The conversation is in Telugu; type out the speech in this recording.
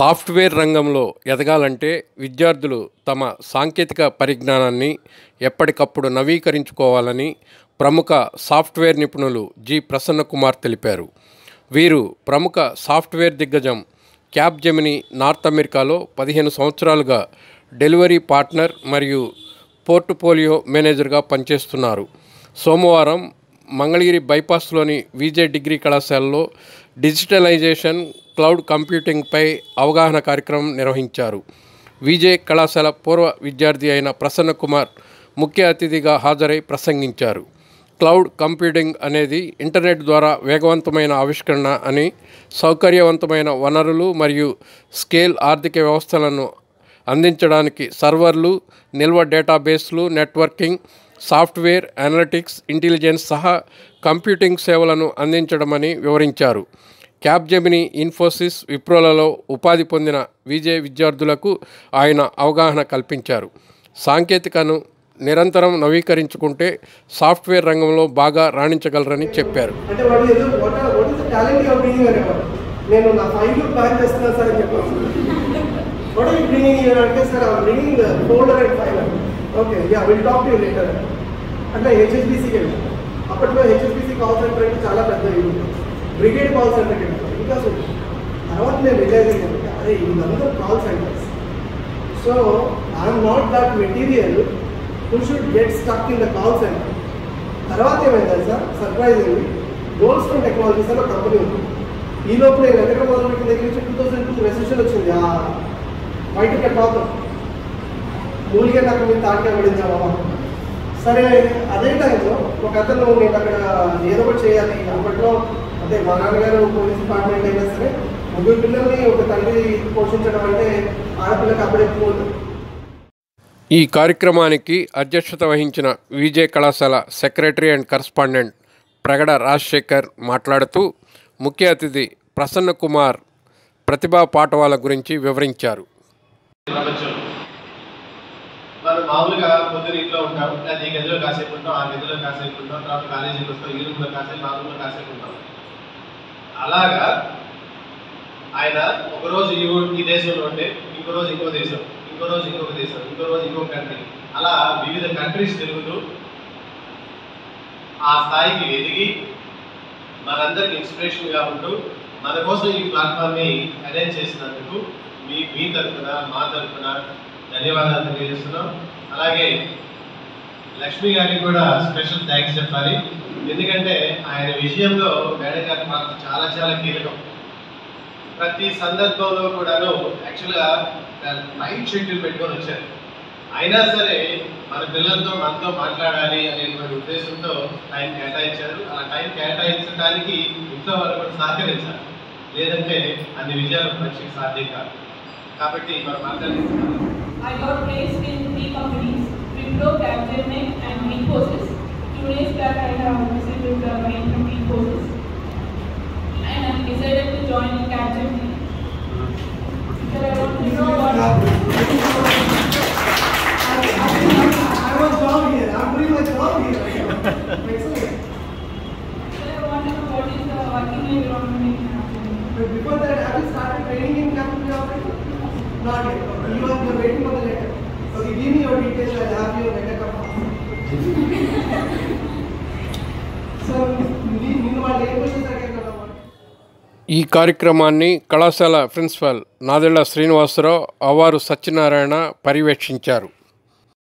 సాఫ్ట్వేర్ రంగంలో ఎదగాలంటే విద్యార్థులు తమ సాంకేతిక పరిజ్ఞానాన్ని ఎప్పటికప్పుడు నవీకరించుకోవాలని ప్రముఖ సాఫ్ట్వేర్ నిపుణులు జి ప్రసన్నకుమార్ తెలిపారు వీరు ప్రముఖ సాఫ్ట్వేర్ దిగ్గజం క్యాబ్ జెమిని నార్త్ అమెరికాలో పదిహేను సంవత్సరాలుగా డెలివరీ పార్ట్నర్ మరియు పోర్ట్ఫోలియో మేనేజర్గా పనిచేస్తున్నారు సోమవారం మంగళగిరి బైపాస్లోని విజే డిగ్రీ కళాశాలలో డిజిటలైజేషన్ క్లౌడ్ కంప్యూటింగ్పై అవగాహన కార్యక్రమం నిర్వహించారు విజే కళాశాల పూర్వ విద్యార్థి అయిన ప్రసన్న కుమార్ ముఖ్య అతిథిగా హాజరై ప్రసంగించారు క్లౌడ్ కంప్యూటింగ్ అనేది ఇంటర్నెట్ ద్వారా వేగవంతమైన ఆవిష్కరణ అని సౌకర్యవంతమైన వనరులు మరియు స్కేల్ ఆర్థిక వ్యవస్థలను అందించడానికి సర్వర్లు నిల్వ డేటాబేస్లు నెట్వర్కింగ్ సాఫ్ట్వేర్ అనలిటిక్స్ ఇంటెలిజెన్స్ సహా కంప్యూటింగ్ సేవలను అందించడమని వివరించారు క్యాబ్జెమిని ఇన్ఫోసిస్ విప్రోలలో ఉపాధి పొందిన విజే విద్యార్థులకు ఆయన అవగాహన కల్పించారు సాంకేతికను నిరంతరం నవీకరించుకుంటే సాఫ్ట్వేర్ రంగంలో బాగా రాణించగలరని చెప్పారు అంటే వాడు ఏదో what what is the talent your bringing అనేవాడు నేను నా ఫైవ్ లు ప్లాన్ చేస్తున్నాను సార్ అని చెప్పాను what are you bringing your అంటే sir I bringing the folder and file okay yeah will talk to later అట్లా హెచ్ఎస్బీసీకి వెళ్ళాను అప్పట్లో హెచ్ఎస్బీసీ కాల్ సెంటర్ అంటే చాలా పెద్ద ఇల్లు బ్రిగేడ్ కాల్ సెంటర్కి వెళ్ళాను ఇంకా సో తర్వాత నేను రిలైజ్ అయ్యాను అరే వీళ్ళందరూ call centres so I'm not that material who should get stuck in the call centre తర్వాత ఏమైంది sir surprising Gold Stone Technologies అని ఒక కంపెనీ ఉంది ఈ లోపు నేను ఎక్కడ మొదలుపెట్టిన దగ్గర నుంచి టూ థౌసండ్ టూ రెసెషన్ వచ్చింది ఆ బయటకి ప్రాబ్లం మూలిగే నాకు మీరు తాటిగా పడింది బాబా సరే అదే టైంలో ఒక అతను నేను అక్కడ ఏదో ఒకటి చేయాలి అప్పట్లో అంటే మా నాన్నగారు పోలీస్ డిపార్ట్మెంట్ అయినా సరే ముగ్గురు పిల్లల్ని ఒక తండ్రి పోషించడం అంటే ఆడపిల్లకి అప్పుడే పోదు ఈ కార్యక్రమానికి అధ్యక్షత వహించిన విజే కళాశాల secretary and correspondent Pragada Rajasekhar మాట్లాడుతూ ముఖ్య అతిథి ప్రసన్న కుమార్ ప్రతిభా పాఠవాల గురించి వివరించారు ప్రపంచం మనం మామూలుగా పొద్దున ఇంట్లో ఉంటాం లేదా ఈ గదిలో కాసేపు ఉంటాం ఆ గదిలో కాసేపు ఉంటాం తర్వాత కాలేజీకి వస్తాం ఈ రూమ్లో కాసేపు ఆ రూమ్లో కాసేపు ఉంటాం అలాగా ఆయన ఒక రోజు ఈ ఊ- ఈ దేశంలో ఉంటే ఇంకో రోజు ఇంకో దేశం ఇంకో రోజు ఇంకొక దేశం ఇంకో రోజు ఇంకొక కంట్రీ అలా వివిధ కంట్రీస్ తిరుగుతూ ఆ స్థాయికి ఎదిగి మనందరికి ఇన్స్పిరేషన్గా ఉంటూ మన కోసం ఈ ప్లాట్ఫామ్ని అరేంజ్ చేసినందుకు మీ మీ తరఫున మా తరఫున ధన్యవాదాలు తెలియజేస్తున్నాం అలాగే లక్ష్మి గారికి కూడా స్పెషల్ థ్యాంక్స్ చెప్పాలి ఎందుకంటే ఆయన విషయంలో మేడం గారి పాత్ర చాలా చాలా కీలకం ప్రతి సందర్భంలో కూడాను యాక్చువల్గా టైం షెడ్యూల్ పెట్టుకొని వచ్చారు అయినా సరే మన పిల్లలతో మనతో మాట్లాడాలి అనేటువంటి ఉద్దేశంతో టైం కేటాయించారు అలా టైం కేటాయించడానికి ఇంట్లో వాళ్ళు కూడా సహకరించారు లేదంటే అన్ని విజయాలు పరీక్షకు సాధ్యం కాదు కాబట్టి మనం మాట్లాడుతున్నాం I got placed in three companies, Wipro, Capgemini and Infosys. Two days back I have received the mail from Infosys. And I decided to join in Capgemini. Sir, I want to know what... I was job here. I'm doing my job here. Excellent. Sir, I want to know what is the working environment in Capgemini. But before that, have you started training in company already? Not yet. Okay. You are you're waiting for the letter. Okay, give me your details. I'll have your letter come out. So, మీ- నిన్ను వాళ్ళు ఏం క్వశ్చన్స్ అడిగారు కదా వాళ్ళు? ఈ కార్యక్రమాన్ని కళాశాల ప్రిన్సిపల్ నాదెళ్ల శ్రీనివాసరావు అవారు సత్యనారాయణ పర్యవేక్షించారు